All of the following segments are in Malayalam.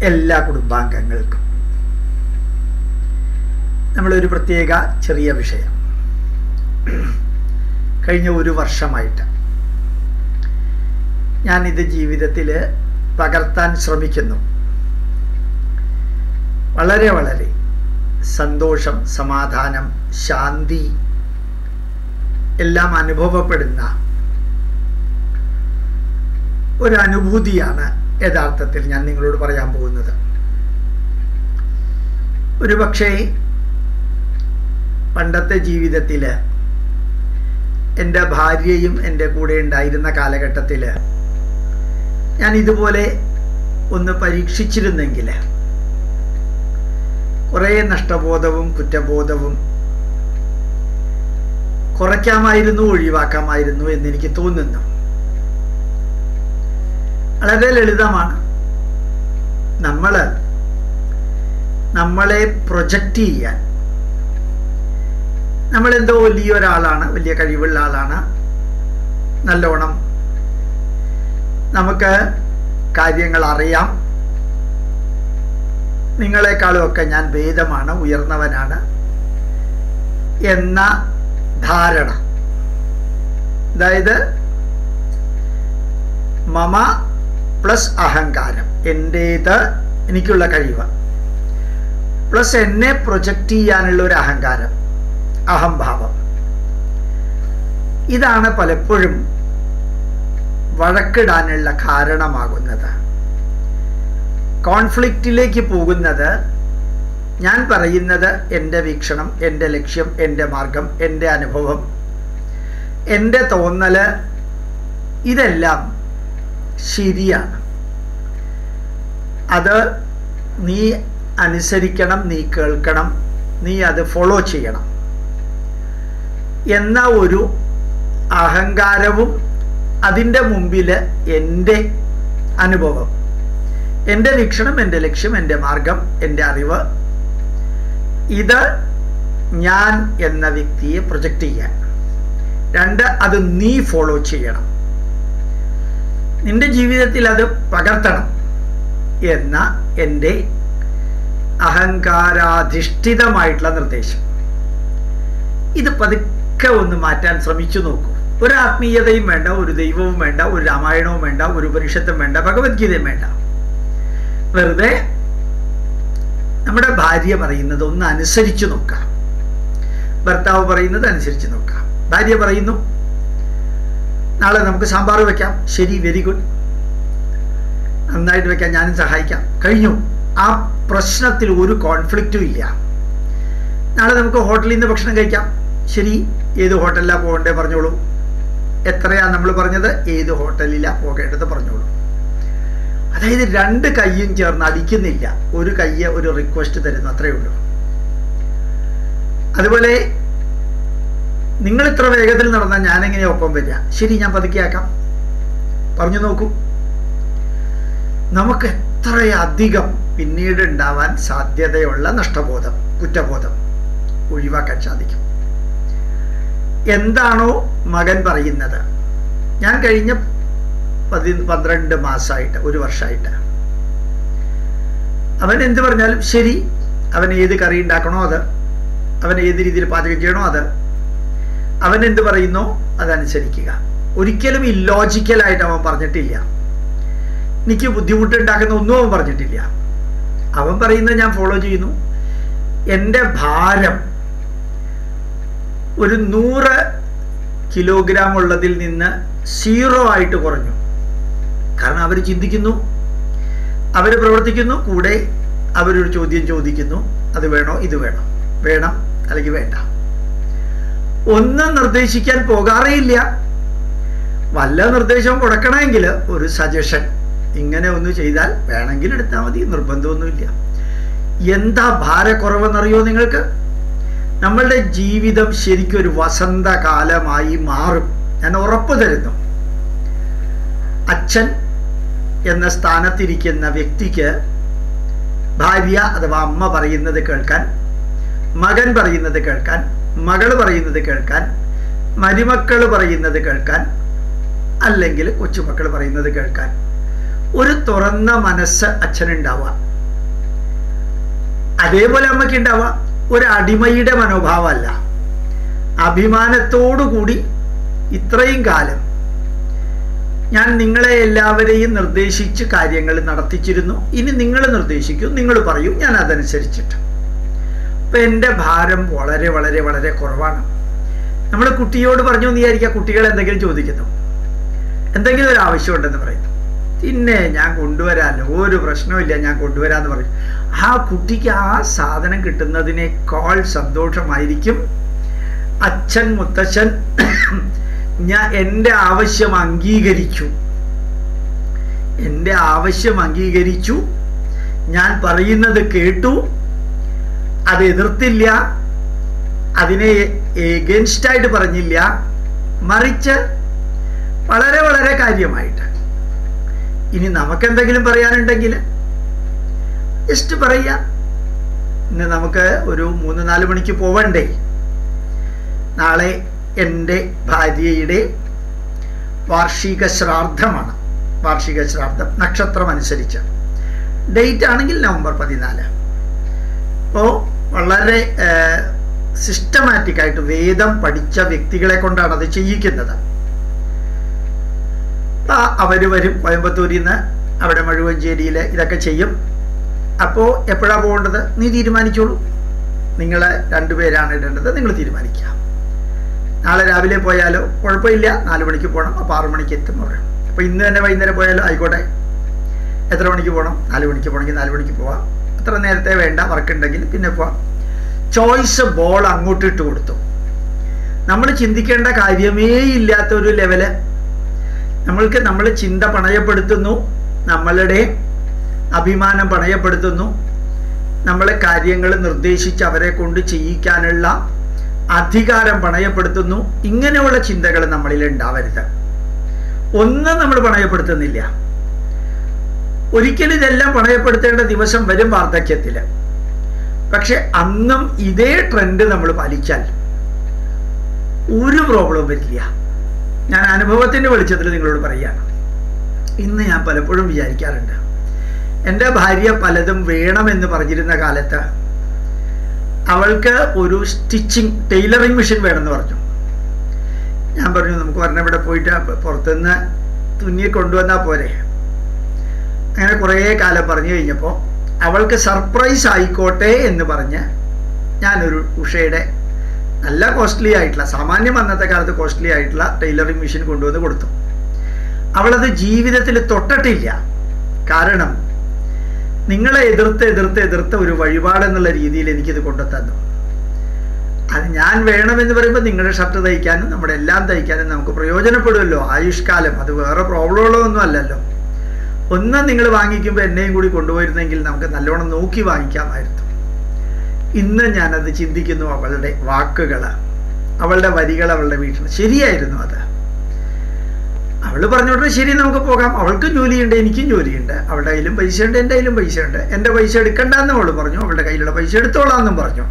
എല്ലാ കുടുംബാംഗങ്ങൾക്കും നമ്മളൊരു പ്രത്യേക ചെറിയ വിഷയം കഴിഞ്ഞ ഒരു വർഷമായിട്ട് ഞാനിത് ജീവിതത്തിൽ പകർത്താൻ ശ്രമിക്കുന്നു വളരെ വളരെ സന്തോഷം സമാധാനം ശാന്തി എല്ലാം അനുഭവപ്പെടുന്ന ഒരു അനുഭൂതിയാണ് യഥാർത്ഥത്തിൽ ഞാൻ നിങ്ങളോട് പറയാൻ പോകുന്നത് ഒരു പക്ഷേ പണ്ടത്തെ ജീവിതത്തിൽ എൻ്റെ ഭാര്യയും എൻ്റെ കൂടെ ഉണ്ടായിരുന്ന കാലഘട്ടത്തിൽ ഞാൻ ഇതുപോലെ ഒന്ന് പരീക്ഷിച്ചിരുന്നെങ്കിൽ കുറേ നഷ്ടബോധവും കുറ്റബോധവും കുറയ്ക്കാമായിരുന്നു ഒഴിവാക്കാമായിരുന്നു എന്നെനിക്ക് തോന്നുന്നു വളരെ ലളിതമാണ് നമ്മൾ നമ്മളെ പ്രൊജക്റ്റ് ചെയ്യാൻ നമ്മളെന്തോ വലിയ ഒരാളാണ് വലിയ കഴിവുള്ള ആളാണ് നല്ലോണം നമുക്ക് കാര്യങ്ങൾ അറിയാം നിങ്ങളെക്കാളും ഒക്കെ ഞാൻ ഭേദമാണ് ഉയർന്നവനാണ് എന്ന ധാരണ അതായത് മമ പ്ലസ് അഹങ്കാരം എൻ്റേത് എനിക്കുള്ള കഴിവ് പ്ലസ് എന്നെ പ്രൊജക്റ്റ് ചെയ്യാനുള്ള ഒരു അഹങ്കാരം അഹംഭാവം ഇതാണ് പലപ്പോഴും വഴക്കിടാനുള്ള കാരണമാകുന്നത് കോൺഫ്ലിക്റ്റിലേക്ക് പോകുന്നത് ഞാൻ പറയുന്നത് എൻ്റെ വീക്ഷണം എൻ്റെ ലക്ഷ്യം എൻ്റെ മാർഗം എൻ്റെ അനുഭവം എൻ്റെ തോന്നല് ഇതെല്ലാം ശരിയാണ് അത് നീ അനുസരിക്കണം നീ കേൾക്കണം നീ അത് ഫോളോ ചെയ്യണം എന്ന ഒരു അഹങ്കാരവും അതിൻ്റെ മുമ്പിൽ എൻ്റെ അനുഭവം എൻ്റെ വീക്ഷണം എൻ്റെ ലക്ഷ്യം എൻ്റെ മാർഗം എൻ്റെ അറിവ് ഇത് ഞാൻ എന്ന വ്യക്തിയെ പ്രൊജക്റ്റ് ചെയ്യാൻ രണ്ട് അത് നീ ഫോളോ ചെയ്യണം നിന്റെ ജീവിതത്തിൽ അത് പകർത്തണം എന്ന എൻ്റെ അഹങ്കാരാധിഷ്ഠിതമായിട്ടുള്ള നിർദ്ദേശം ഇത് പതുക്കെ ഒന്ന് മാറ്റാൻ ശ്രമിച്ചു നോക്കൂ ഒരു ആത്മീയതയും വേണ്ട ഒരു ദൈവവും വേണ്ട ഒരു രാമായണവും വേണ്ട ഒരു ഉപനിഷത്തും വേണ്ട ഭഗവത്ഗീതയും വേണ്ട വെറുതെ നമ്മുടെ ഭാര്യ പറയുന്നത് ഒന്ന് അനുസരിച്ചു നോക്കാം ഭർത്താവ് പറയുന്നത് അനുസരിച്ച് നോക്കാം ഭാര്യ പറയുന്നു നാളെ നമുക്ക് സാമ്പാർ വെക്കാം ശരി വെരി ഗുഡ് നന്നായിട്ട് വെക്കാൻ ഞാനും സഹായിക്കാം കഴിഞ്ഞു ആ പ്രശ്നത്തിൽ ഒരു കോൺഫ്ലിക്റ്റും ഇല്ല നാളെ നമുക്ക് ഹോട്ടലിൽ നിന്ന് ഭക്ഷണം കഴിക്കാം ശരി ഏത് ഹോട്ടലിലാണ് പോകേണ്ടത് പറഞ്ഞോളൂ എത്രയാ നമ്മൾ പറഞ്ഞത് ഏത് ഹോട്ടലിലാണ് പോകേണ്ടത് പറഞ്ഞോളൂ അതായത് രണ്ട് കൈയും ചേർന്ന് അടിക്കുന്നില്ല ഒരു കയ്യെ ഒരു റിക്വസ്റ്റ് തരുന്നു അത്രയേ ഉള്ളൂ അതുപോലെ നിങ്ങൾ ഇത്ര വേഗത്തിൽ നടന്നാൽ ഞാൻ എങ്ങനെ ഒപ്പം വരിക ശരി ഞാൻ പതുക്കെയാക്കാം പറഞ്ഞു നോക്കൂ നമുക്ക് എത്രയധികം പിന്നീട് ഉണ്ടാവാൻ സാധ്യതയുള്ള നഷ്ടബോധം കുറ്റബോധം ഒഴിവാക്കാൻ സാധിക്കും എന്താണോ മകൻ പറയുന്നത് ഞാൻ കഴിഞ്ഞ പതി പന്ത്രണ്ട് മാസമായിട്ട് ഒരു വർഷമായിട്ട് അവൻ എന്ത് പറഞ്ഞാലും ശരി അവൻ ഏത് കറി ഉണ്ടാക്കണോ അത് അവൻ ഏത് രീതിയിൽ പാചകം ചെയ്യണോ അത് അവൻ എന്ത് പറയുന്നോ അതനുസരിക്കുക ഒരിക്കലും ഇല്ലോജിക്കലായിട്ട് അവൻ പറഞ്ഞിട്ടില്ല എനിക്ക് ബുദ്ധിമുട്ടുണ്ടാക്കുന്ന ഒന്നും അവൻ പറഞ്ഞിട്ടില്ല അവൻ പറയുന്നത് ഞാൻ ഫോളോ ചെയ്യുന്നു എൻ്റെ ഭാരം ഒരു നൂറ് കിലോഗ്രാം ഉള്ളതിൽ നിന്ന് സീറോ ആയിട്ട് കുറഞ്ഞു കാരണം അവർ ചിന്തിക്കുന്നു അവർ പ്രവർത്തിക്കുന്നു കൂടെ അവരൊരു ചോദ്യം ചോദിക്കുന്നു അത് വേണോ ഇത് വേണോ വേണം അല്ലെങ്കിൽ വേണ്ട ഒന്നും നിർദ്ദേശിക്കാൻ പോകാറേയില്ല വല്ല നിർദ്ദേശവും കൊടുക്കണമെങ്കിൽ ഒരു സജഷൻ ഇങ്ങനെ ഒന്ന് ചെയ്താൽ വേണമെങ്കിൽ എടുത്താൽ മതി നിർബന്ധമൊന്നുമില്ല എന്താ ഭാരക്കുറവെന്നറിയോ നിങ്ങൾക്ക് നമ്മളുടെ ജീവിതം ശരിക്കും ഒരു വസന്തകാലമായി മാറും ഞാൻ ഉറപ്പു തരുന്നു അച്ഛൻ എന്ന സ്ഥാനത്തിരിക്കുന്ന വ്യക്തിക്ക് ഭാര്യ അഥവാ അമ്മ പറയുന്നത് കേൾക്കാൻ മകൻ പറയുന്നത് കേൾക്കാൻ മകൾ പറയുന്നത് കേൾക്കാൻ മരുമക്കൾ പറയുന്നത് കേൾക്കാൻ അല്ലെങ്കിൽ കൊച്ചുമക്കൾ പറയുന്നത് കേൾക്കാൻ ഒരു തുറന്ന മനസ്സ് അച്ഛനുണ്ടാവുക അതേപോലെ അമ്മയ്ക്ക് ഉണ്ടാവുക ഒരു അടിമയുടെ മനോഭാവമല്ല അഭിമാനത്തോടു കൂടി ഇത്രയും കാലം ഞാൻ നിങ്ങളെ എല്ലാവരെയും നിർദ്ദേശിച്ച് കാര്യങ്ങൾ നടത്തിച്ചിരുന്നു ഇനി നിങ്ങൾ നിർദ്ദേശിക്കൂ നിങ്ങൾ പറയൂ ഞാൻ അതനുസരിച്ചിട്ട് അപ്പം എൻ്റെ ഭാരം വളരെ വളരെ വളരെ കുറവാണ് നമ്മൾ കുട്ടിയോട് പറഞ്ഞു എന്ന് വിചാരിക്കുക കുട്ടികൾ എന്തെങ്കിലും ചോദിക്കുന്നു എന്തെങ്കിലും ഒരു ആവശ്യമുണ്ടെന്ന് പറയുന്നു പിന്നെ ഞാൻ കൊണ്ടുവരാമല്ലോ ഒരു പ്രശ്നമില്ല ഞാൻ കൊണ്ടുവരാന്ന് പറയും ആ കുട്ടിക്ക് ആ സാധനം കിട്ടുന്നതിനേക്കാൾ സന്തോഷമായിരിക്കും അച്ഛൻ മുത്തച്ഛൻ ഞാൻ എൻ്റെ ആവശ്യം അംഗീകരിച്ചു എൻ്റെ ആവശ്യം അംഗീകരിച്ചു ഞാൻ പറയുന്നത് കേട്ടു അത് എതിർത്തില്ല അതിനെ എഗൻസ്റ്റ് ആയിട്ട് പറഞ്ഞില്ല മറിച്ച് വളരെ വളരെ കാര്യമായിട്ട് ഇനി നമുക്കെന്തെങ്കിലും പറയാനുണ്ടെങ്കിൽ ജസ്റ്റ് പറയാ ഇന്ന് നമുക്ക് ഒരു മൂന്ന് നാല് മണിക്ക് പോവണ്ടേ നാളെ എൻ്റെ ഭാര്യയുടെ വാർഷിക ശ്രാദ്ധമാണ് വാർഷിക ശ്രാദ്ധം നക്ഷത്രം അനുസരിച്ച് ഡേറ്റ് ആണെങ്കിൽ നവംബർ പതിനാല് അപ്പോൾ വളരെ സിസ്റ്റമാറ്റിക് ആയിട്ട് വേദം പഠിച്ച വ്യക്തികളെ കൊണ്ടാണ് അത് ചെയ്യിക്കുന്നത് അവർ വരും കോയമ്പത്തൂരിൽ നിന്ന് അവിടെ മഴുവഞ്ചേരിയിൽ ഇതൊക്കെ ചെയ്യും അപ്പോൾ എപ്പോഴാണ് പോകേണ്ടത് നീ തീരുമാനിച്ചോളൂ നിങ്ങൾ രണ്ടുപേരാണ് ഇടേണ്ടത് നിങ്ങൾ തീരുമാനിക്കുക നാളെ രാവിലെ പോയാലോ കുഴപ്പമില്ല നാല് മണിക്ക് പോകണം അപ്പോൾ ആറു മണിക്ക് എത്തും പറയും അപ്പോൾ ഇന്ന് തന്നെ വൈകുന്നേരം പോയാലോ ആയിക്കോട്ടെ എത്ര മണിക്ക് പോകണം നാല് മണിക്ക് പോകണമെങ്കിൽ നാല് മണിക്ക് പോവാം അത്ര നേരത്തെ വേണ്ട വർക്ക് ഉണ്ടെങ്കിൽ പിന്നെ പോവാം ചോയ്സ് ബോൾ അങ്ങോട്ട് ഇട്ട് കൊടുത്തു നമ്മൾ ചിന്തിക്കേണ്ട കാര്യമേ ഇല്ലാത്ത ഒരു ലെവല് നമ്മൾക്ക് നമ്മൾ ചിന്ത പണയപ്പെടുത്തുന്നു നമ്മളുടെ അഭിമാനം പണയപ്പെടുത്തുന്നു നമ്മളെ കാര്യങ്ങൾ നിർദ്ദേശിച്ച് അവരെ കൊണ്ട് ചെയ്യിക്കാനുള്ള അധികാരം പണയപ്പെടുത്തുന്നു ഇങ്ങനെയുള്ള ചിന്തകൾ നമ്മളിൽ ഉണ്ടാവരുത് ഒന്നും നമ്മൾ പണയപ്പെടുത്തുന്നില്ല ഒരിക്കലും ഇതെല്ലാം പണയപ്പെടുത്തേണ്ട ദിവസം വരും വാർദ്ധക്യത്തിൽ പക്ഷെ അന്നും ഇതേ ട്രെൻഡ് നമ്മൾ പാലിച്ചാൽ ഒരു പ്രോബ്ലവും വരില്ല ഞാൻ അനുഭവത്തിന്റെ വെളിച്ചത്തിൽ നിങ്ങളോട് പറയുകയാണ് ഇന്ന് ഞാൻ പലപ്പോഴും വിചാരിക്കാറുണ്ട് എൻ്റെ ഭാര്യ പലതും വേണമെന്ന് പറഞ്ഞിരുന്ന കാലത്ത് അവൾക്ക് ഒരു സ്റ്റിച്ചിങ് ടൈലറിങ് മെഷീൻ വേണമെന്ന് പറഞ്ഞു ഞാൻ പറഞ്ഞു നമുക്ക് പറഞ്ഞ ഇവിടെ പോയിട്ട് പുറത്തുനിന്ന് തുന്നി കൊണ്ടുവന്നാൽ പോരെ അങ്ങനെ കുറേ കാലം പറഞ്ഞു കഴിഞ്ഞപ്പോൾ അവൾക്ക് സർപ്രൈസ് ആയിക്കോട്ടെ എന്ന് പറഞ്ഞ് ഞാനൊരു ഉഷയുടെ നല്ല കോസ്റ്റ്ലി ആയിട്ടുള്ള സാമാന്യം അന്നത്തെ കാലത്ത് കോസ്റ്റ്ലി ആയിട്ടുള്ള ടൈലറിങ് മെഷീൻ കൊണ്ടുവന്ന് കൊടുത്തു അവളത് ജീവിതത്തിൽ തൊട്ടിട്ടില്ല കാരണം നിങ്ങളെ എതിർത്ത് എതിർത്ത് എതിർത്ത് ഒരു വഴിപാടെന്നുള്ള രീതിയിൽ എനിക്കിത് കൊണ്ടുതന്നു അത് ഞാൻ വേണമെന്ന് പറയുമ്പോൾ നിങ്ങളുടെ ഷർട്ട് തയ്ക്കാനും നമ്മുടെ എല്ലാം തയ്ക്കാനും നമുക്ക് പ്രയോജനപ്പെടുമല്ലോ ആയുഷ്കാലം അത് വേറെ പ്രോബ്ലമുള്ളതൊന്നും അല്ലല്ലോ ഒന്ന് നിങ്ങൾ വാങ്ങിക്കുമ്പോൾ എന്നെയും കൂടി കൊണ്ടുപോയിരുന്നെങ്കിൽ നമുക്ക് നല്ലോണം നോക്കി വാങ്ങിക്കാമായിരുന്നു ഇന്ന് ഞാനത് ചിന്തിക്കുന്നു അവളുടെ വാക്കുകൾ അവളുടെ വരികൾ അവളുടെ വീട്ടിൽ ശരിയായിരുന്നു അത് അവൾ പറഞ്ഞോട്ടെ ശരി നമുക്ക് പോകാം അവൾക്കും ജോലിയുണ്ട് എനിക്കും ജോലിയുണ്ട് അവളുടെ കയ്യിലും പൈസ ഉണ്ട് എൻ്റെ കയ്യിലും പൈസ ഉണ്ട് എൻ്റെ പൈസ എടുക്കണ്ടെന്നും അവൾ പറഞ്ഞു അവളുടെ കയ്യിലുള്ള പൈസ എടുത്തോളാമെന്നും പറഞ്ഞു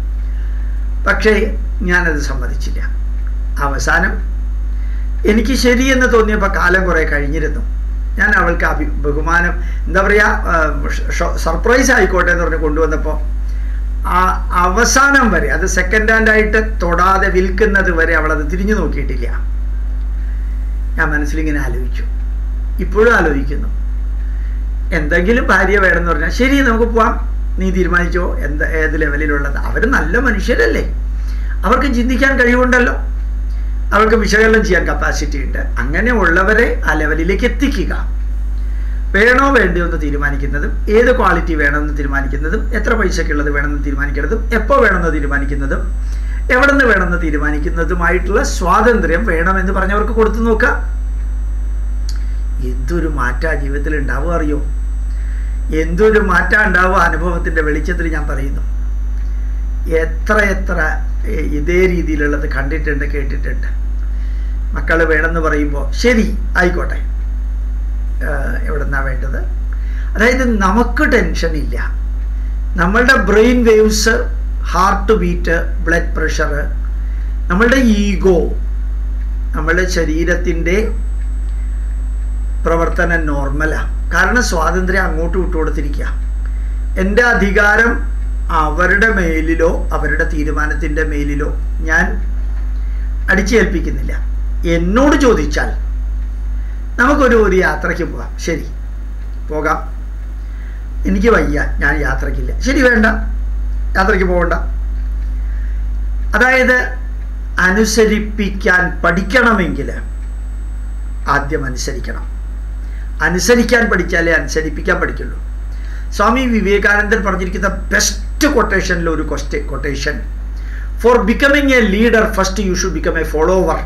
പക്ഷേ ഞാനത് സമ്മതിച്ചില്ല അവസാനം എനിക്ക് ശരിയെന്ന് തോന്നിയപ്പോൾ കാലം കുറേ കഴിഞ്ഞിരുന്നു ഞാൻ അവൾക്ക് അഭി ബഹുമാനം എന്താ പറയുക സർപ്രൈസ് ആയിക്കോട്ടെ എന്ന് പറഞ്ഞ് കൊണ്ടുവന്നപ്പോൾ ആ അവസാനം വരെ അത് സെക്കൻഡ് ഹാൻഡ് ആയിട്ട് തൊടാതെ വിൽക്കുന്നത് വരെ അവൾ അത് തിരിഞ്ഞു നോക്കിയിട്ടില്ല ഞാൻ മനസ്സിലിങ്ങനെ ആലോചിച്ചു ഇപ്പോഴും ആലോചിക്കുന്നു എന്തെങ്കിലും ഭാര്യ വേണമെന്ന് പറഞ്ഞാൽ ശരി നമുക്ക് പോവാം നീ തീരുമാനിച്ചോ എന്ത് ഏത് ലെവലിലുള്ളത് അവർ നല്ല മനുഷ്യരല്ലേ അവർക്ക് ചിന്തിക്കാൻ കഴിവുണ്ടല്ലോ അവർക്ക് വിശകലനം ചെയ്യാൻ കപ്പാസിറ്റി ഉണ്ട് അങ്ങനെ ഉള്ളവരെ ആ ലെവലിലേക്ക് എത്തിക്കുക വേണോ വേണ്ടയോ എന്ന് തീരുമാനിക്കുന്നതും ഏത് ക്വാളിറ്റി വേണമെന്ന് തീരുമാനിക്കുന്നതും എത്ര പൈസക്കുള്ളത് വേണമെന്ന് തീരുമാനിക്കുന്നതും എപ്പോൾ വേണമെന്ന് തീരുമാനിക്കുന്നതും എവിടെ നിന്ന് വേണമെന്ന് തീരുമാനിക്കുന്നതുമായിട്ടുള്ള സ്വാതന്ത്ര്യം വേണമെന്ന് പറഞ്ഞവർക്ക് കൊടുത്തു നോക്കുക എന്തൊരു മാറ്റാ ജീവിതത്തിൽ ഉണ്ടാവുക അറിയോ എന്തൊരു മാറ്റം ഉണ്ടാവുക അനുഭവത്തിൻ്റെ വെളിച്ചത്തിൽ ഞാൻ പറയുന്നു എത്ര എത്ര ഇതേ രീതിയിലുള്ളത് കണ്ടിട്ടുണ്ട് കേട്ടിട്ടുണ്ട് മക്കൾ വേണമെന്ന് പറയുമ്പോൾ ശരി ആയിക്കോട്ടെ എവിടെ നിന്നാണ് വേണ്ടത് അതായത് നമുക്ക് ടെൻഷൻ ഇല്ല നമ്മളുടെ brain waves heart beat blood pressure നമ്മളുടെ ഈഗോ നമ്മളുടെ ശരീരത്തിൻ്റെ പ്രവർത്തനം നോർമലാണ് കാരണം സ്വാതന്ത്ര്യം അങ്ങോട്ട് വിട്ടുകൊടുത്തിരിക്കുക എൻ്റെ അധികാരം അവരുടെ മേലിലോ അവരുടെ തീരുമാനത്തിൻ്റെ മേലിലോ ഞാൻ അടിച്ചേൽപ്പിക്കുന്നില്ല എന്നോട് ചോദിച്ചാൽ നമുക്കൊരു ഒരു യാത്രയ്ക്ക് പോകാം ശരി പോകാം എനിക്ക് വയ്യ ഞാൻ യാത്രയ്ക്കില്ല ശരി വേണ്ട യാത്രയ്ക്ക് പോകണ്ട അതായത് അനുസരിപ്പിക്കാൻ പഠിക്കണമെങ്കിൽ ആദ്യം അനുസരിക്കണം അനുസരിക്കാൻ പഠിച്ചാലേ അനുസരിപ്പിക്കാൻ പഠിക്കുള്ളൂ സ്വാമി വിവേകാനന്ദൻ പറഞ്ഞിരിക്കുന്ന ബെസ്റ്റ് കൊട്ടേഷനിൽ ഒരു question quotation for becoming a leader first you should become a follower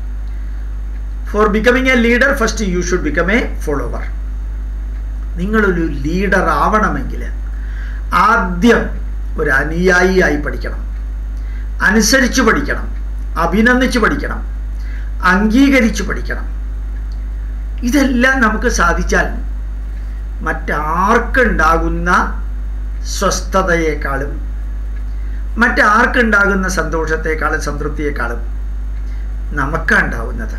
for becoming a leader first you should become a follower നിങ്ങളൊരു ലീഡർ ആവണമെങ്കിൽ ആദ്യം ഒരു അനുയായിയായി പഠിക്കണം അനുസരിച്ച് പഠിക്കണം അഭിനന്ദിച്ച് പഠിക്കണം അംഗീകരിച്ച് പഠിക്കണം ഇതെല്ലാം നമുക്ക് സാധിച്ചാൽ മറ്റാർക്കുണ്ടാകുന്ന സ്വസ്ഥതയേക്കാളും മറ്റാർക്കുണ്ടാകുന്ന സന്തോഷത്തെക്കാളും സംതൃപ്തിയേക്കാളും നമുക്കുണ്ടാവുന്നത്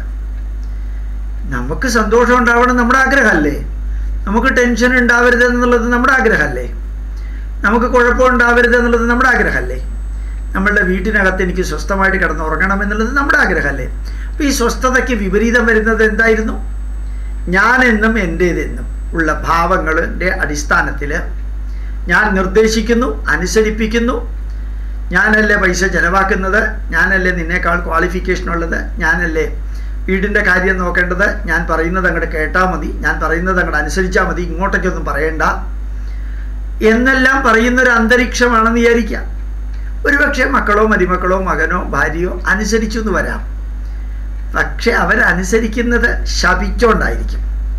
നമുക്ക് സന്തോഷം ഉണ്ടാവണം നമ്മുടെ ആഗ്രഹമല്ലേ നമുക്ക് ടെൻഷൻ ഉണ്ടാവരുത് എന്നുള്ളത് നമ്മുടെ ആഗ്രഹമല്ലേ നമുക്ക് കുഴപ്പം ഉണ്ടാവരുത് എന്നുള്ളത് നമ്മുടെ ആഗ്രഹമല്ലേ നമ്മളുടെ വീട്ടിനകത്ത് എനിക്ക് സ്വസ്ഥമായിട്ട് കിടന്നുറങ്ങണം എന്നുള്ളത് നമ്മുടെ ആഗ്രഹമല്ലേ അപ്പോൾ ഈ സ്വസ്ഥതയ്ക്ക് വിപരീതം വരുന്നത് എന്തായിരുന്നു ഞാനെന്നും എൻ്റേതെന്നും ഉള്ള ഭാവങ്ങളുടെ അടിസ്ഥാനത്തിൽ ഞാൻ നിർദ്ദേശിക്കുന്നു അനുസരിപ്പിക്കുന്നു ഞാനല്ലേ പൈസ ചെലവാക്കുന്നത് ഞാനല്ലേ നിന്നേക്കാൾ ക്വാളിഫിക്കേഷൻ ഉള്ളത് ഞാനല്ലേ വീടിൻ്റെ കാര്യം നോക്കേണ്ടത് ഞാൻ പറയുന്നത് അങ്ങോട്ട് കേട്ടാൽ മതി ഞാൻ പറയുന്നത് അങ്ങോട്ട് അനുസരിച്ചാൽ മതി ഇങ്ങോട്ടേക്കൊന്നും പറയണ്ട എന്നെല്ലാം പറയുന്നൊരു അന്തരീക്ഷമാണെന്ന് വിചാരിക്കാം ഒരുപക്ഷെ മക്കളോ മരുമക്കളോ മകനോ ഭാര്യയോ അനുസരിച്ചു എന്ന് വരാം പക്ഷെ അവരനുസരിക്കുന്നത് ശപിച്ചോണ്ടായിരിക്കും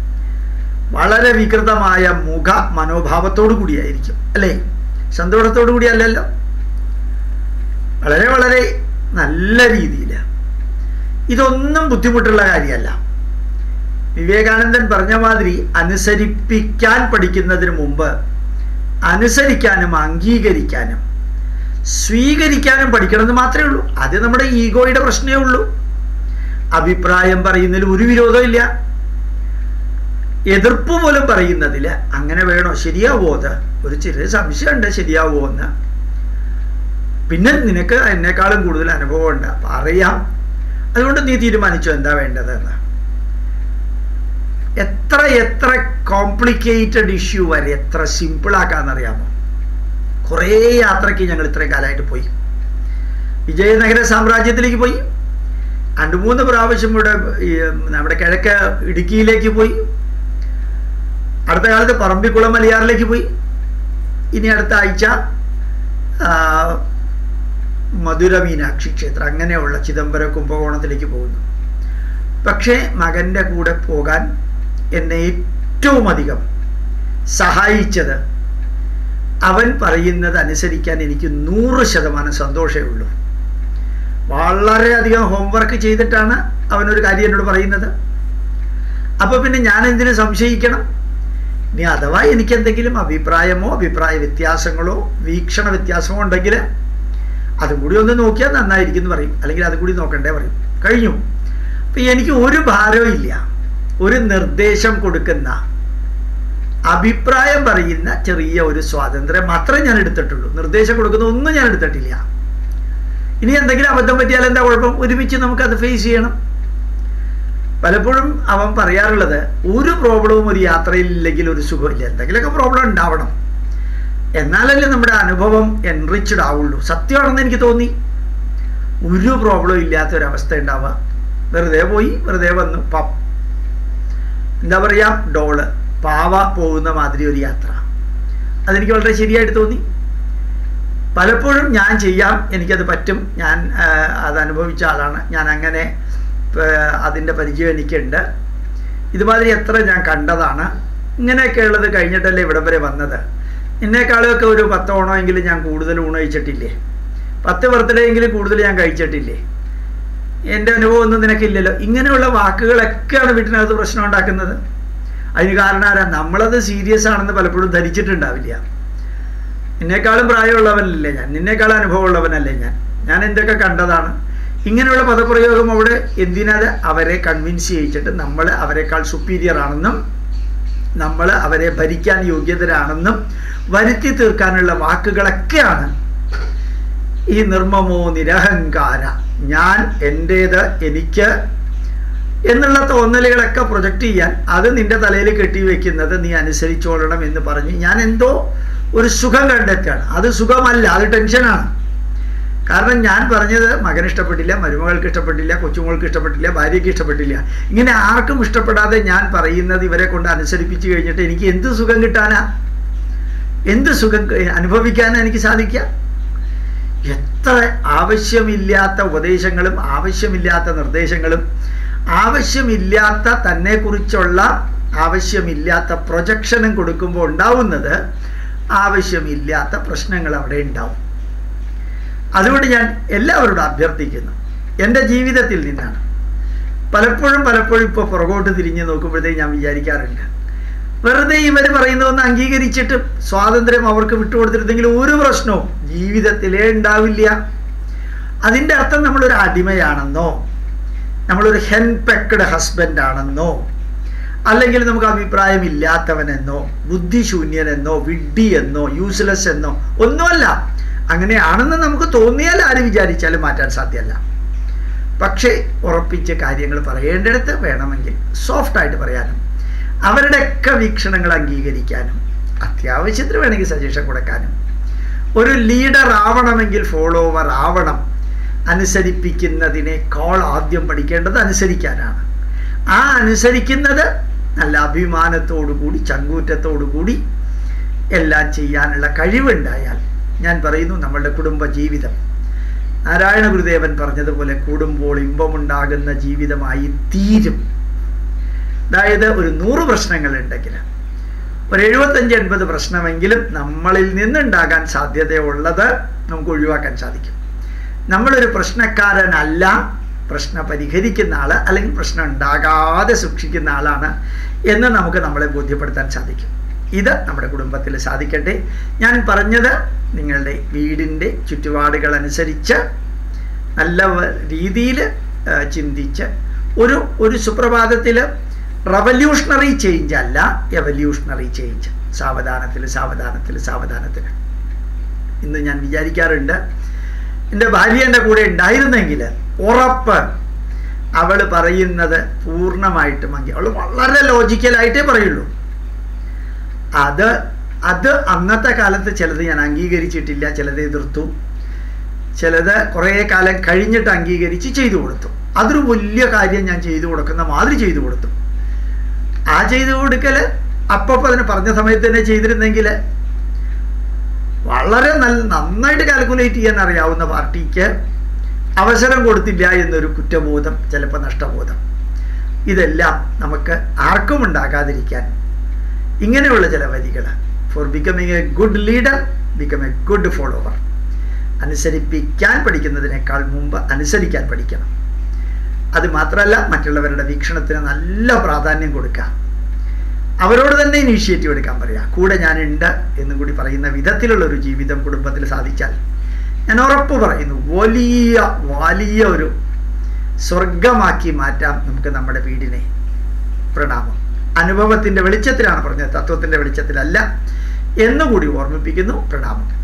വളരെ വികൃതമായ മുഖ മനോഭാവത്തോടു കൂടിയായിരിക്കും അല്ലേ സന്തോഷത്തോടു കൂടി അല്ലല്ലോ വളരെ വളരെ നല്ല രീതിയിൽ ഇതൊന്നും ബുദ്ധിമുട്ടുള്ള കാര്യമല്ല വിവേകാനന്ദൻ പറഞ്ഞ മാതിരി അനുസരിപ്പിക്കാൻ പഠിക്കുന്നതിന് മുമ്പ് അനുസരിക്കാനും അംഗീകരിക്കാനും സ്വീകരിക്കാനും പഠിക്കണമെന്ന് മാത്രമേ ഉള്ളൂ അത് നമ്മുടെ ഈഗോയുടെ പ്രശ്നമേ ഉള്ളൂ അഭിപ്രായം പറയുന്നതിൽ ഒരു വിരോധമില്ല എതിർപ്പ് പോലും പറയുന്നതിൽ അങ്ങനെ വേണോ ശരിയാവോ അത് ഒരു ചെറിയ സംശയമുണ്ട് ശരിയാവോ എന്ന് പിന്നെ നിനക്ക് എന്നെക്കാളും കൂടുതൽ അനുഭവമുണ്ട് പറയാം അതുകൊണ്ട് നീ തീരുമാനിച്ചോ എന്താ വേണ്ടത് എന്ന് എത്ര എത്ര കോംപ്ലിക്കേറ്റഡ് ഇഷ്യൂ വരെ എത്ര സിമ്പിളാക്കാന്നറിയാമോ കുറേ യാത്രയ്ക്ക് ഞങ്ങൾ ഇത്രയും കാലമായിട്ട് പോയി വിജയനഗര സാമ്രാജ്യത്തിലേക്ക് പോയി രണ്ട് മൂന്ന് പ്രാവശ്യം ഇവിടെ ഈ നമ്മുടെ കിഴക്ക് ഇടുക്കിയിലേക്ക് പോയി അടുത്ത കാലത്ത് പറമ്പിക്കുളം മലയാറിലേക്ക് പോയി ഇനി അടുത്ത ആഴ്ച മധുര മീനാക്ഷി ക്ഷേത്രം അങ്ങനെയുള്ള ചിദംബരം കുംഭകോണത്തിലേക്ക് പോകുന്നു പക്ഷേ മകൻ്റെ കൂടെ പോകാൻ എന്നെ ഏറ്റവും അധികം സഹായിച്ചത് അവൻ പറയുന്നത് അനുസരിക്കാൻ എനിക്ക് നൂറ് ശതമാനം സന്തോഷമേ ഉള്ളൂ വളരെയധികം ഹോംവർക്ക് ചെയ്തിട്ടാണ് അവനൊരു കാര്യം എന്നോട് പറയുന്നത് അപ്പോൾ പിന്നെ ഞാൻ എന്തിനു സംശയിക്കണം ഇനി അഥവാ എനിക്ക് എന്തെങ്കിലും അഭിപ്രായമോ അഭിപ്രായ വ്യത്യാസങ്ങളോ വീക്ഷണ വ്യത്യാസമോ ഉണ്ടെങ്കിൽ അതും കൂടി ഒന്ന് നോക്കിയാൽ നന്നായിരിക്കും എന്ന് പറയും അല്ലെങ്കിൽ അതും കൂടി നോക്കണ്ടേ പറയും കഴിഞ്ഞു അപ്പം എനിക്ക് ഒരു ഭാരവും ഇല്ല ഒരു നിർദ്ദേശം കൊടുക്കുന്ന അഭിപ്രായം പറയുന്ന ചെറിയ ഒരു സ്വാതന്ത്ര്യം മാത്രമേ ഞാൻ എടുത്തിട്ടുള്ളൂ നിർദ്ദേശം കൊടുക്കുന്ന ഒന്നും ഞാൻ എടുത്തിട്ടില്ല ഇനി എന്തെങ്കിലും അബദ്ധം പറ്റിയാൽ എന്താ കുഴപ്പം ഒരുമിച്ച് നമുക്കത് ഫേസ് ചെയ്യണം പലപ്പോഴും അവൻ പറയാറുള്ളത് ഒരു പ്രോബ്ലവും ഒരു യാത്രയിൽ ഇല്ലെങ്കിൽ ഒരു സുഖമില്ല എന്തെങ്കിലുമൊക്കെ പ്രോബ്ലം ഉണ്ടാവണം എന്നാലല്ലേ നമ്മുടെ അനുഭവം എൻറിച്ച്ഡ് ആവുള്ളൂ സത്യമാണെന്ന് എനിക്ക് തോന്നി ഒരു പ്രോബ്ലം ഇല്ലാത്തൊരവസ്ഥ ഉണ്ടാവുക വെറുതെ പോയി വെറുതെ വന്നു പം എന്താ പറയുക ഡോള് പാവ പോകുന്ന മാതിരി ഒരു യാത്ര അതെനിക്ക് വളരെ ശരിയായിട്ട് തോന്നി പലപ്പോഴും ഞാൻ ചെയ്യാം എനിക്കത് പറ്റും ഞാൻ അത് അനുഭവിച്ച ആളാണ് ഞാൻ അങ്ങനെ അതിൻ്റെ പരിചയം എനിക്കുണ്ട് ഇതുമാതിരി എത്ര ഞാൻ കണ്ടതാണ് ഇങ്ങനെയൊക്കെ ഉള്ളത് കഴിഞ്ഞിട്ടല്ലേ ഇവിടം വരെ വന്നത് എന്നെക്കാളൊക്കെ ഒരു പത്ത് ഓണമെങ്കിലും ഞാൻ കൂടുതൽ ഊണ് കഴിച്ചിട്ടില്ലേ പത്ത് ബർത്ത്ഡേ എങ്കിലും കൂടുതൽ ഞാൻ കഴിച്ചിട്ടില്ലേ എൻ്റെ അനുഭവം ഒന്നും നിനക്കില്ലല്ലോ ഇങ്ങനെയുള്ള വാക്കുകളൊക്കെയാണ് വീട്ടിനകത്ത് പ്രശ്നം ഉണ്ടാക്കുന്നത് അതിന് കാരണം ആരാ നമ്മളത് സീരിയസ് ആണെന്ന് പലപ്പോഴും ധരിച്ചിട്ടുണ്ടാവില്ല നിന്നേക്കാളും പ്രായമുള്ളവനല്ലേ ഞാൻ നിന്നേക്കാളും അനുഭവമുള്ളവനല്ലേ ഞാൻ ഞാൻ എന്തൊക്കെ കണ്ടതാണ് ഇങ്ങനെയുള്ള പദപ്രയോഗം അവിടെ എന്തിനത് അവരെ കൺവിൻസ് ചെയ്യിച്ചിട്ട് നമ്മൾ അവരെക്കാൾ സുപ്പീരിയർ ആണെന്നും നമ്മൾ അവരെ ഭരിക്കാൻ യോഗ്യതരാണെന്നും വരുത്തി തീർക്കാനുള്ള വാക്കുകളൊക്കെയാണ് ഈ നിർമ്മമോ നിരഹങ്കാര ഞാൻ എൻ്റേത് എനിക്ക് എന്നുള്ള തോന്നലുകളൊക്കെ പ്രൊജക്റ്റ് ചെയ്യാൻ അത് നിന്റെ തലയിൽ കെട്ടിവെക്കുന്നത് നീ അനുസരിച്ചോളണം എന്ന് പറഞ്ഞ് ഞാൻ എന്തോ ഒരു സുഖം കണ്ടെത്തുകയാണ് അത് സുഖമല്ല അത് ടെൻഷനാണ് കാരണം ഞാൻ പറഞ്ഞത് മകന് ഇഷ്ടപ്പെട്ടില്ല മരുമകൾക്ക് ഇഷ്ടപ്പെട്ടില്ല കൊച്ചുമോൾക്ക് ഇഷ്ടപ്പെട്ടില്ല ഭാര്യയ്ക്ക് ഇഷ്ടപ്പെട്ടില്ല ഇങ്ങനെ ആർക്കും ഇഷ്ടപ്പെടാതെ ഞാൻ പറയുന്നത് ഇവരെ കൊണ്ട് അനുസരിപ്പിച്ചു കഴിഞ്ഞിട്ട് എനിക്ക് എന്ത് സുഖം കിട്ടാനാ എന്ത് സുഖം അനുഭവിക്കാനാ എനിക്ക് സാധിക്കുക എത്ര ആവശ്യമില്ലാത്ത ഉപദേശങ്ങളും ആവശ്യമില്ലാത്ത നിർദ്ദേശങ്ങളും ആവശ്യമില്ലാത്ത തന്നെക്കുറിച്ചുള്ള ആവശ്യമില്ലാത്ത പ്രൊജക്ഷനും കൊടുക്കുമ്പോൾ ഉണ്ടാവുന്നത് ആവശ്യമില്ലാത്ത പ്രശ്നങ്ങൾ അവിടെ ഉണ്ടാവും അതുകൊണ്ട് ഞാൻ എല്ലാവരോടും അഭ്യർത്ഥിക്കുന്നു എൻ്റെ ജീവിതത്തിൽ നിന്നാണ് പലപ്പോഴും പലപ്പോഴും ഇപ്പോൾ പുറകോട്ട് തിരിഞ്ഞ് നോക്കുമ്പോഴത്തേക്ക് ഞാൻ വിചാരിക്കാറുണ്ട് വെറുതെ ഇവർ പറയുന്നതൊന്ന് അംഗീകരിച്ചിട്ട് സ്വാതന്ത്ര്യം അവർക്ക് വിട്ടുകൊടുത്തിരുന്നെങ്കിൽ ഒരു പ്രശ്നവും ജീവിതത്തിലേ ഉണ്ടാവില്ല അതിൻ്റെ അർത്ഥം നമ്മളൊരു അടിമയാണെന്നോ നമ്മളൊരു ഹെൻപെക്കഡ് ഹസ്ബൻഡ് ആണെന്നോ അല്ലെങ്കിൽ നമുക്ക് അഭിപ്രായമില്ലാത്തവനെന്നോ ബുദ്ധിശൂന്യനെന്നോ വിഡ്ഢി എന്നോ യൂസ്ലെസ് എന്നോ ഒന്നുമല്ല അങ്ങനെയാണെന്ന് നമുക്ക് തോന്നിയാൽ ആര് വിചാരിച്ചാലും മാറ്റാൻ സാധ്യമല്ല പക്ഷേ ഉറപ്പിച്ച് കാര്യങ്ങൾ പറയേണ്ടിടത്ത് വേണമെങ്കിൽ സോഫ്റ്റായിട്ട് പറയാനും അവരുടെയൊക്കെ വീക്ഷണങ്ങൾ അംഗീകരിക്കാനും അത്യാവശ്യത്തിന് വേണമെങ്കിൽ സജഷൻ കൊടുക്കാനും ഒരു ലീഡർ ആവണമെങ്കിൽ ഫോളോവർ ആവണം അനുസരിപ്പിക്കുന്നതിനേക്കാൾ ആദ്യം പഠിക്കേണ്ടത് അനുസരിക്കാനാണ് ആ അനുസരിക്കുന്നത് നല്ല അഭിമാനത്തോടു കൂടി ചങ്കൂറ്റത്തോടു കൂടി എല്ലാം ചെയ്യാനുള്ള കഴിവുണ്ടായാൽ ഞാൻ പറയുന്നു നമ്മളുടെ കുടുംബ ജീവിതം നാരായണ ഗുരുദേവൻ പറഞ്ഞതുപോലെ കൂടുമ്പോൾ ഇമ്പമുണ്ടാകുന്ന ജീവിതമായി തീരും അതായത് ഒരു നൂറ് പ്രശ്നങ്ങൾ ഉണ്ടെങ്കിൽ ഒരു എഴുപത്തഞ്ച് എൺപത് പ്രശ്നമെങ്കിലും നമ്മളിൽ നിന്നുണ്ടാകാൻ സാധ്യതയുള്ളത് നമുക്ക് ഒഴിവാക്കാൻ സാധിക്കും നമ്മളൊരു പ്രശ്നക്കാരനല്ല പ്രശ്നം പരിഹരിക്കുന്ന ആൾ അല്ലെങ്കിൽ പ്രശ്നം ഉണ്ടാകാതെ സൂക്ഷിക്കുന്ന ആളാണ് എന്ന് നമുക്ക് നമ്മളെ ബോധ്യപ്പെടുത്താൻ സാധിക്കും ഇത് നമ്മുടെ കുടുംബത്തിൽ സാധിക്കട്ടെ ഞാൻ പറഞ്ഞത് നിങ്ങളുടെ വീടിൻ്റെ ചുറ്റുപാടുകൾ അനുസരിച്ച് നല്ല രീതിയിൽ ചിന്തിച്ച് ഒരു ഒരു സുപ്രഭാതത്തിൽ റവല്യൂഷണറി ചേഞ്ച് അല്ല എവല്യൂഷണറി ചേഞ്ച് സാവധാനത്തിൽ സാവധാനത്തിൽ സാവധാനത്തിൽ ഇന്ന് ഞാൻ വിചാരിക്കാറുണ്ട് എൻ്റെ ഭാര്യ എൻ്റെ കൂടെ ഉണ്ടായിരുന്നെങ്കിൽ ഉറപ്പ് അവൾ പറയുന്നത് പൂർണ്ണമായിട്ടും അങ്കി അവൾ വളരെ ലോജിക്കലായിട്ടേ പറയുള്ളൂ അത് അത് അന്നത്തെ കാലത്ത് ചിലത് ഞാൻ അംഗീകരിച്ചിട്ടില്ല ചിലത് എതിർത്തു ചിലത് കുറേ കാലം കഴിഞ്ഞിട്ട് അംഗീകരിച്ച് ചെയ്തു കൊടുത്തു അതൊരു വലിയ കാര്യം ഞാൻ ചെയ്തു കൊടുക്കുന്ന മാതിരി ചെയ്തു കൊടുത്തു ആ ചെയ്തു കൊടുക്കൽ അപ്പം അതിന് പറഞ്ഞ സമയത്ത് തന്നെ ചെയ്തിരുന്നെങ്കിൽ വളരെ നല്ല നന്നായിട്ട് കാൽക്കുലേറ്റ് ചെയ്യാൻ അറിയാവുന്ന പാർട്ടിക്ക് അവസരം കൊടുത്തില്ല എന്നൊരു കുറ്റബോധം ചിലപ്പോൾ നഷ്ടബോധം ഇതെല്ലാം നമുക്ക് ആർക്കും ഉണ്ടാകാതിരിക്കാൻ ഇങ്ങനെയുള്ള ചില വരികൾ for becoming a good leader become a good follower അനുസരിപ്പിക്കാൻ പഠിക്കുന്നതിനേക്കാൾ മുമ്പ് അനുസരിക്കാൻ പഠിക്കണം അത് മാത്രമല്ല മറ്റുള്ളവരുടെ വീക്ഷണത്തിന് നല്ല പ്രാധാന്യം കൊടുക്കുക അവരോട് തന്നെ ഇനീഷ്യേറ്റീവ് എടുക്കാൻ പറയാം കൂടെ ഞാനുണ്ട് എന്നും കൂടി പറയുന്ന വിധത്തിലുള്ള ഒരു ജീവിതം കുടുംബത്തിൽ സാധിച്ചാൽ ഞാൻ ഉറപ്പ് പറയുന്നു വലിയ വലിയ ഒരു സ്വർഗമാക്കി മാറ്റാം നമുക്ക് നമ്മുടെ വീടിനെ പ്രണാമം അനുഭവത്തിൻ്റെ വെളിച്ചത്തിലാണ് പറഞ്ഞത് തത്വത്തിൻ്റെ വെളിച്ചത്തിലല്ല എന്നുകൂടി ഓർമ്മിപ്പിക്കുന്നു പ്രണാമം